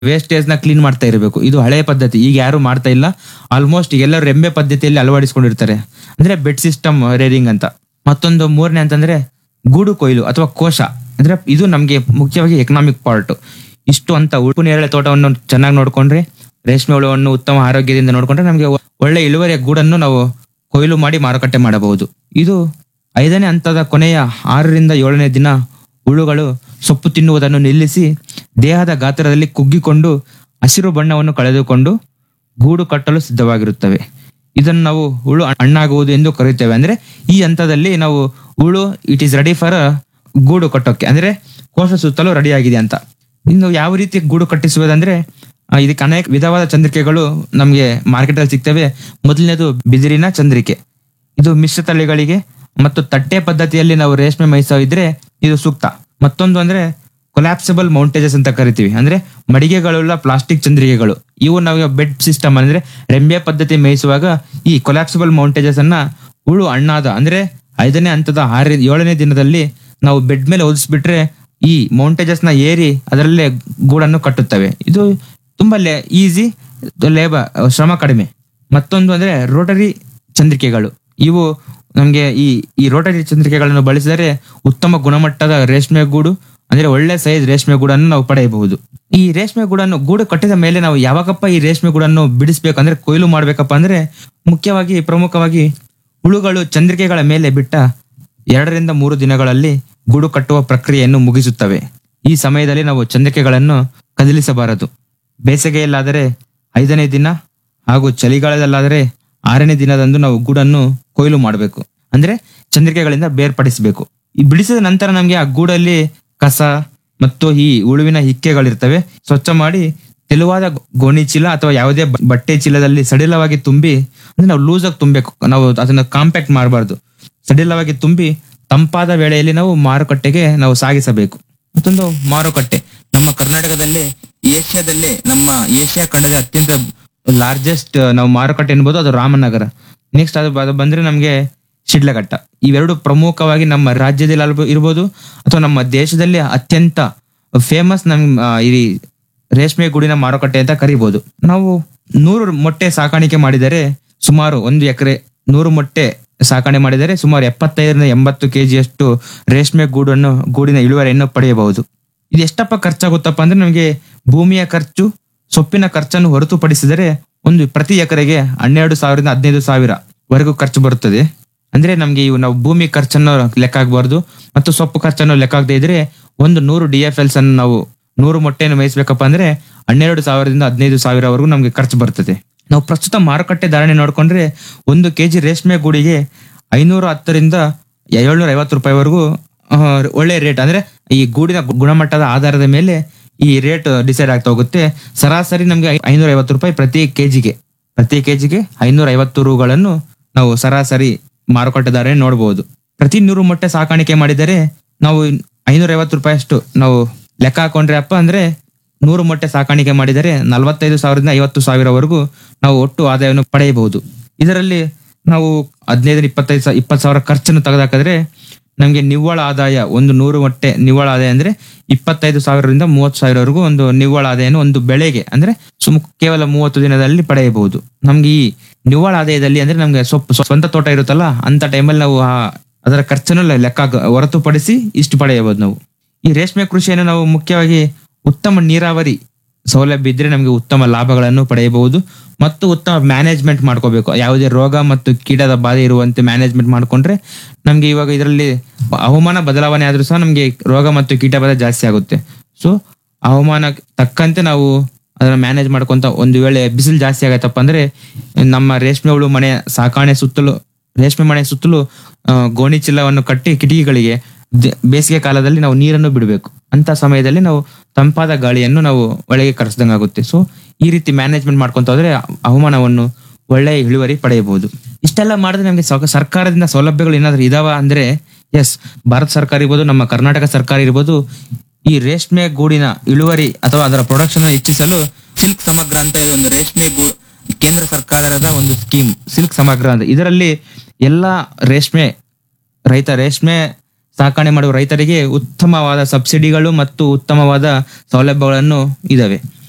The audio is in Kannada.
ವೇಸ್ಟೇಜ್ ನ ಕ್ಲೀನ್ ಮಾಡ್ತಾ ಇರಬೇಕು ಇದು ಹಳೆ ಪದ್ಧತಿ ಈಗ ಯಾರು ಮಾಡ್ತಾ ಇಲ್ಲ ಆಲ್ಮೋಸ್ಟ್ ಎಲ್ಲರೂ ರೆಂಬೆ ಪದ್ಧತಿಯಲ್ಲಿ ಅಳವಡಿಸಿಕೊಂಡಿರ್ತಾರೆ ಅಂದ್ರೆ ಬೆಡ್ ಸಿಸ್ಟಮ್ ರೇರಿಂಗ್ ಅಂತ ಮತ್ತೊಂದು ಮೂರನೇ ಅಂತಂದ್ರೆ ಗೂಡು ಕೊಯ್ಲು ಅಥವಾ ಕೋಶ ಅಂದ್ರೆ ಇದು ನಮ್ಗೆ ಮುಖ್ಯವಾಗಿ ಎಕನಾಮಿಕ್ ಪಾರ್ಟ್ ಇಷ್ಟು ಅಂತ ಉಳುಪು ನೇರಳೆ ತೋಟವನ್ನು ಚೆನ್ನಾಗಿ ನೋಡ್ಕೊಂಡ್ರೆ ರೇಷ್ಮೆ ಹುಳುವನ್ನು ಉತ್ತಮ ಆರೋಗ್ಯದಿಂದ ನೋಡ್ಕೊಂಡ್ರೆ ನಮಗೆ ಒಳ್ಳೆ ಇಳುವರಿಯ ಗೂಡನ್ನು ನಾವು ಕೊಯ್ಲು ಮಾಡಿ ಮಾರುಕಟ್ಟೆ ಮಾಡಬಹುದು ಇದು ಐದನೇ ಹಂತದ ಕೊನೆಯ ಆರರಿಂದ ಏಳನೇ ದಿನ ಹುಳುಗಳು ಸೊಪ್ಪು ತಿನ್ನುವುದನ್ನು ನಿಲ್ಲಿಸಿ ದೇಹದ ಗಾತ್ರದಲ್ಲಿ ಕುಗ್ಗಿಕೊಂಡು ಹಸಿರು ಬಣ್ಣವನ್ನು ಕಳೆದುಕೊಂಡು ಗೂಡು ಕಟ್ಟಲು ಸಿದ್ಧವಾಗಿರುತ್ತವೆ ಇದನ್ನು ನಾವು ಹುಳು ಹಣ್ಣಾಗುವುದು ಎಂದು ಕರೆಯುತ್ತೇವೆ ಅಂದ್ರೆ ಈ ಹಂತದಲ್ಲಿ ನಾವು ಹುಳು ಇಟ್ ಈಸ್ ರೆಡಿ ಫಾರ್ ಗೂಡು ಕಟ್ಟೋಕೆ ಅಂದ್ರೆ ಕೋಶ ಸುತ್ತಲೂ ರೆಡಿ ಆಗಿದೆ ಅಂತ ಇನ್ನು ಯಾವ ರೀತಿ ಗೂಡು ಕಟ್ಟಿಸುವುದಂದ್ರೆ ಆ, ಇದಕ್ಕೆ ಅನೇಕ ವಿಧವಾದ ಚಂದ್ರಿಕೆಗಳು ನಮಗೆ ಮಾರ್ಕೆಟ್ ಅಲ್ಲಿ ಸಿಗ್ತವೆ ಮೊದಲನೇದು ಬಿದಿರಿನ ಚಂದ್ರಿಕೆ ಇದು ಮಿಶ್ರ ತಳಿಗಳಿಗೆ ಮತ್ತು ತಟ್ಟೆ ಪದ್ಧತಿಯಲ್ಲಿ ನಾವು ರೇಷ್ಮೆ ಮೇಯಿಸೋ ಇದ್ರೆ ಇದು ಸೂಕ್ತ ಮತ್ತೊಂದು ಅಂದ್ರೆ ಕೊಲ್ಯಾಪ್ಸಿಬಲ್ ಮೌಂಟೇಜಸ್ ಅಂತ ಕರಿತೀವಿ ಅಂದ್ರೆ ಮಡಿಗೆಗಳುಳ್ಳ ಪ್ಲಾಸ್ಟಿಕ್ ಚಂದ್ರಿಕೆಗಳು ಇವು ನಾವು ಬೆಡ್ ಸಿಸ್ಟಮ್ ಅಂದ್ರೆ ರೆಂಬೆ ಪದ್ಧತಿ ಮೇಯಿಸುವಾಗ ಈ ಕೊಲ್ಯಾಪ್ಸಿಬಲ್ ಮೌಂಟೇಜಸ್ ಅನ್ನ ಹುಳು ಹಣ್ಣಾದ ಅಂದ್ರೆ ಐದನೇ ಹಂತದ ಆರ ಏಳನೇ ದಿನದಲ್ಲಿ ನಾವು ಬೆಡ್ ಮೇಲೆ ಹೊದಿಸ್ಬಿಟ್ರೆ ಈ ಮೌಂಟೇಜಸ್ ನ ಏರಿ ಅದರಲ್ಲೇ ಗೂಡನ್ನು ಕಟ್ಟುತ್ತವೆ ಇದು ತುಂಬಾ ಈಸಿ ಲೇಬ ಶ್ರಮ ಕಡಿಮೆ ಮತ್ತೊಂದು ಅಂದ್ರೆ ರೋಟರಿ ಚಂದ್ರಿಕೆಗಳು ಇವು ನಮಗೆ ಈ ಈ ರೋಟರಿ ಚಂದ್ರಿಕೆಗಳನ್ನು ಬಳಸಿದರೆ ಉತ್ತಮ ಗುಣಮಟ್ಟದ ರೇಷ್ಮೆ ಗೂಡು ಅಂದ್ರೆ ಒಳ್ಳೆ ಸೈಜ್ ರೇಷ್ಮೆ ಗೂಡನ್ನು ನಾವು ಪಡೆಯಬಹುದು ಈ ರೇಷ್ಮೆ ಗೂಡನ್ನು ಗೂಡು ಕಟ್ಟಿದ ಮೇಲೆ ನಾವು ಯಾವಾಗಪ್ಪ ಈ ರೇಷ್ಮೆ ಗೂಡನ್ನು ಬಿಡಿಸ್ಬೇಕು ಅಂದ್ರೆ ಕೊಯ್ಲು ಮಾಡ್ಬೇಕಪ್ಪ ಅಂದ್ರೆ ಮುಖ್ಯವಾಗಿ ಪ್ರಮುಖವಾಗಿ ಹುಳುಗಳು ಚಂದ್ರಿಕೆಗಳ ಮೇಲೆ ಬಿಟ್ಟ ಎರಡರಿಂದ ಮೂರು ದಿನಗಳಲ್ಲಿ ಗೂಡು ಕಟ್ಟುವ ಪ್ರಕ್ರಿಯೆಯನ್ನು ಮುಗಿಸುತ್ತವೆ ಈ ಸಮಯದಲ್ಲಿ ನಾವು ಚಂದ್ರಿಕೆಗಳನ್ನು ಕದಲಿಸಬಾರದು ಬೇಸಿಗೆಯಲ್ಲಾದರೆ ಐದನೇ ದಿನ ಹಾಗೂ ಚಳಿಗಾಲದಲ್ಲಾದರೆ ಆರನೇ ದಿನದಂದು ನಾವು ಗೂಡನ್ನು ಕೊಯ್ಲು ಮಾಡಬೇಕು ಅಂದ್ರೆ ಚಂದ್ರಿಕೆಗಳಿಂದ ಬೇರ್ಪಡಿಸಬೇಕು ಈ ಬಿಡಿಸಿದ ನಂತರ ನಮಗೆ ಆ ಗೂಡಲ್ಲಿ ಕಸ ಮತ್ತು ಈ ಉಳುವಿನ ಹಿಕ್ಕೆಗಳಿರ್ತವೆ ಸ್ವಚ್ಛ ಮಾಡಿ ತೆಳುವಾದ ಗೋಣಿ ಚೀಲ ಅಥವಾ ಯಾವುದೇ ಬ- ಬಟ್ಟೆ ಚೀಲದಲ್ಲಿ ಸಡಿಲವಾಗಿ ತುಂಬಿ ಅಂದ್ರೆ ನಾವು ಲೂಸ್ ಆಗಿ ತುಂಬಬೇಕು ನಾವು ಅದನ್ನ ಕಾಂಪ್ಯಾಕ್ಟ್ ಮಾಡಬಾರ್ದು ಸಡಿಲವಾಗಿ ತುಂಬಿ ತಂಪಾದ ವೇಳೆಯಲ್ಲಿ ನಾವು ಮಾರುಕಟ್ಟೆಗೆ ನಾವು ಸಾಗಿಸಬೇಕು ಮತ್ತೊಂದು ಮಾರುಕಟ್ಟೆ ನಮ್ಮ ಕರ್ನಾಟಕದಲ್ಲಿ ಏಷ್ಯಾದಲ್ಲಿ ನಮ್ಮ ಏಷ್ಯಾ ಖಂಡದ ಅತ್ಯಂತ ಲಾರ್ಜೆಸ್ಟ್ ನಾವು ಮಾರುಕಟ್ಟೆ ಎನ್ಬೋದು ಅದು ರಾಮನಗರ ನೆಕ್ಸ್ಟ್ ಅದು ಅದು ಬಂದ್ರೆ ನಮಗೆ ಶಿಡ್ಲಘಟ್ಟ ಇವೆರಡು ಪ್ರಮುಖವಾಗಿ ನಮ್ಮ ರಾಜ್ಯದಲ್ಲಿ ಅಲ್ಬ- ಇರ್ಬೋದು ಅಥವಾ ನಮ್ಮ ದೇಶದಲ್ಲಿ ಅತ್ಯಂತ ಫೇಮಸ್ ನಮ್ ಆ, ಈ ರೇಷ್ಮೆ ಗೂಡಿನ ಮಾರುಕಟ್ಟೆ ಅಂತ ಕರಿಬಹುದು ನಾವು ನೂರು ಮೊಟ್ಟೆ ಸಾಕಾಣಿಕೆ ಮಾಡಿದರೆ ಸುಮಾರು ಒಂದು ಎಕರೆ ನೂರು ಮೊಟ್ಟೆ ಸಾಕಣೆ ಮಾಡಿದರೆ ಸುಮಾರು ಎಪ್ಪತ್ತೈದರಿಂದ ಎಂಬತ್ತು ಕೆಜಿಯಷ್ಟು ರೇಷ್ಮೆ ಗೂಡನ್ನು ಗೂಡಿನ ಇಳುವರಿಯನ್ನು ಪಡೆಯಬಹುದು ಇದು ಎಷ್ಟಪ್ಪ ಖರ್ಚಾಗುತ್ತಪ್ಪ ಅಂದ್ರೆ ನಮಗೆ ಭೂಮಿಯ ಖರ್ಚು ಸೊಪ್ಪಿನ ಖರ್ಚನ್ನು ಹೊರತುಪಡಿಸಿದರೆ ಒಂದು ಪ್ರತಿ ಎಕರೆಗೆ ಹನ್ನೆರಡು ಸಾವಿರದಿಂದ ಹದಿನೈದು ಸಾವಿರ ವರೆಗೂ ಖರ್ಚು ಬರುತ್ತದೆ ಅಂದ್ರೆ ನಮ್ಗೆ ಇವು ನಾವು ಭೂಮಿ ಖರ್ಚನ್ನು ಲೆಕ್ಕ ಹಾಕಬಾರ್ದು ಮತ್ತು ಸೊಪ್ಪು ಖರ್ಚನ್ನು ಲೆಕ್ಕ ಹಾಕದೇ ಇದ್ರೆ ಒಂದು ನೂರು ಡಿ ಎಫ್ ಎಲ್ಸ್ ಅನ್ನು ನಾವು ನೂರು ಮೊಟ್ಟೆಯನ್ನು ಮೇಯಿಸ್ಬೇಕಪ್ಪ ಅಂದ್ರೆ ಹನ್ನೆರಡು ಸಾವಿರದಿಂದ ಹದಿನೈದು ಸಾವಿರವರೆಗೂ ನಮ್ಗೆ ಖರ್ಚು ಬರ್ತದೆ ನಾವು ಪ್ರಸ್ತುತ ಮಾರುಕಟ್ಟೆ ಧಾರಣೆ ನೋಡ್ಕೊಂಡ್ರೆ ಒಂದು ಕೆಜಿ ರೇಷ್ಮೆ ಗೂಡಿಗೆ ಐನೂರ ಹತ್ತರಿಂದ ಏಳ್ನೂರ ಐವತ್ತು ರೂಪಾಯಿವರೆಗೂ ಆ, ಒಳ್ಳೆ ರೇಟ್ ಅಂದ್ರೆ ಈ ಗೂಡಿನ ಗುಣಮಟ್ಟದ ಆಧಾರದ ಮೇಲೆ ಈ ರೇಟ್ ಡಿಸೈಡ್ ಆಗ್ತಾ ಹೋಗುತ್ತೆ ಸರಾಸರಿ ನಮಗೆ ಐನೂರ ಐವತ್ತು ರೂಪಾಯಿ ಪ್ರತಿ ಕೆಜಿಗೆ ಪ್ರತಿ ಕೆಜಿಗೆ ಐನೂರ ಐವತ್ತು ರೂಗಳನ್ನು ನಾವು ಸರಾಸರಿ ಮಾರುಕಟ್ಟೆ ಧಾರಣೆ ನೋಡಬಹುದು ಪ್ರತಿ ನೂರು ಮೊಟ್ಟೆ ಸಾಕಾಣಿಕೆ ಮಾಡಿದರೆ ನಾವು ಐನೂರ ಐವತ್ತು ರೂಪಾಯಿ ಅಷ್ಟು ನಾವು ಲೆಕ್ಕ ಹಾಕೊಂಡ್ರೆ ಅಪ್ಪ ಅಂದ್ರೆ ನೂರು ಮೊಟ್ಟೆ ಸಾಕಾಣಿಕೆ ಮಾಡಿದರೆ ನಲವತ್ತೈದು ಸಾವಿರದಿಂದ ಐವತ್ತು ಸಾವಿರವರೆಗೂ ನಾವು ಒಟ್ಟು ಆದಾಯವನ್ನು ಪಡೆಯಬಹುದು ಇದರಲ್ಲಿ ನಾವು ಹದಿನೈದು ಇಪ್ಪತ್ತೈದು ಸಾವಿರ ಇಪ್ಪತ್ತು ಸಾವಿರ ಖರ್ಚನ್ನು ತೆಗೆದಾಕಿದ್ರೆ ನಮಗೆ ನಿವ್ವಳ ಆದಾಯ ಒಂದು ನೂರು ಮೊಟ್ಟೆ ನಿವ್ವಳ ಆದಾಯ ಅಂದ್ರೆ ಇಪ್ಪತ್ತೈದು ಸಾವಿರದಿಂದ ಮೂವತ್ತು ಸಾವಿರವರೆಗೂ ಒಂದು ನಿವ್ವಳ ಆದಾಯನ ಒಂದು ಬೆಳೆಗೆ ಅಂದ್ರೆ ಸುಮ್ ಕೇವಲ ಮೂವತ್ತು ದಿನದಲ್ಲಿ ಪಡೆಯಬಹುದು ನಮ್ಗೆ ಈ ನಿವ್ವಳ ಆದಾಯದಲ್ಲಿ ಅಂದ್ರೆ ನಮ್ಗೆ ಸೊಪ್ಪು ಸ್ವಂತ ತೋಟ ಇರುತ್ತಲ್ಲ ಅಂತ ಟೈಮಲ್ಲಿ ನಾವು ಆ ಅದರ ಖರ್ಚನ್ನು ಲೆಕ್ಕ ಹಾಕ- ಹೊರತುಪಡಿಸಿ ಇಷ್ಟು ಪಡೆಯಬಹುದು ನಾವು ಈ ರೇಷ್ಮೆ ಕೃಷಿಯನ್ನು ನಾವು ಮುಖ್ಯವಾಗಿ ಉತ್ತಮ ನೀರಾವರಿ ಸೌಲಭ್ಯ ಇದ್ರೆ ನಮಗೆ ಉತ್ತಮ ಲಾಭಗಳನ್ನು ಪಡೆಯಬಹುದು ಮತ್ತು ಉತ್ತಮ ಮ್ಯಾನೇಜ್ಮೆಂಟ್ ಮಾಡ್ಕೋಬೇಕು ಯಾವುದೇ ರೋಗ ಮತ್ತು ಕೀಟದ ಬಾಧೆ ಇರುವಂತೆ ಮ್ಯಾನೇಜ್ಮೆಂಟ್ ಮಾಡ್ಕೊಂಡ್ರೆ ನಮ್ಗೆ ಇವಾಗ ಇದರಲ್ಲಿ ಹವಾಮಾನ ಬದಲಾವಣೆ ಆದ್ರೂ ಸಹ ನಮ್ಗೆ ರೋಗ ಮತ್ತು ಕೀಟ ಬಾಧೆ ಜಾಸ್ತಿ ಆಗುತ್ತೆ ಸೊ ಹವಾಮಾನ ತಕ್ಕಂತೆ ನಾವು ಅದನ್ನ ಮ್ಯಾನೇಜ್ ಮಾಡ್ಕೊಂತ ಒಂದು ವೇಳೆ ಬಿಸಿಲು ಜಾಸ್ತಿ ಆಗತ್ತಪ್ಪ ಅಂದ್ರೆ ನಮ್ಮ ರೇಷ್ಮೆ ಹುಳು ಮನೆ ಸಾಕಾಣೆ ಸುತ್ತಲೂ ರೇಷ್ಮೆ ಮನೆ ಸುತ್ತಲೂ ಆ, ಗೋಣಿ ಚೀಲವನ್ನು ಕಟ್ಟಿ ಕಿಟಕಿಗಳಿಗೆ ದ- ಬೇಸಿಗೆ ಕಾಲದಲ್ಲಿ ನಾವು ನೀರನ್ನು ಬಿಡಬೇಕು ಅಂತ ಸಮಯದಲ್ಲಿ ನಾವು ತಂಪಾದ ಗಾಳಿಯನ್ನು ನಾವು ಒಳಗೆ ಕರೆಸ್ದಂಗಾಗುತ್ತೆ ಸೊ ಈ ರೀತಿ ಮ್ಯಾನೇಜ್ಮೆಂಟ್ ಮಾಡ್ಕೊಂತ ಹೋದ್ರೆ ಹವಾಮಾನವನ್ನು ಒಳ್ಳೆಯ ಇಳುವರಿ ಪಡೆಯಬಹುದು ಇಷ್ಟೆಲ್ಲ ಮಾಡಿದ್ರೆ ನಮಗೆ ಸೌಕ- ಸರ್ಕಾರದಿಂದ ಸೌಲಭ್ಯಗಳು ಏನಾದ್ರು ಇದಾವ ಅಂದ್ರೆ ಎಸ್ ಭಾರತ ಸರ್ಕಾರ ಇರ್ಬೋದು ನಮ್ಮ ಕರ್ನಾಟಕ ಸರ್ಕಾರ ಇರ್ಬೋದು ಈ ರೇಷ್ಮೆ ಗೂಡಿನ ಇಳುವರಿ ಅಥವಾ ಅದರ ಪ್ರೊಡಕ್ಷನ್ ಹೆಚ್ಚಿಸಲು ಸಿಲ್ಕ್ ಸಮಗ್ರ ಅಂತ ಇದೊಂದು ರೇಷ್ಮೆ ಗೂ ಕೇಂದ್ರ ಸರ್ಕಾರದ ಒಂದು ಸ್ಕೀಮ್ ಸಿಲ್ಕ್ ಸಮಗ್ರ ಅಂತ ಇದರಲ್ಲಿ ಎಲ್ಲಾ ರೇಷ್ಮೆ ರೈತ ರೇಷ್ಮೆ ಸಾಕಣೆ ಮಾಡುವ ರೈತರಿಗೆ ಉತ್ತಮವಾದ ಸಬ್ಸಿಡಿಗಳು ಮತ್ತು ಉತ್ತಮವಾದ ಸೌಲಭ್ಯಗಳನ್ನು ಇದಾವೆ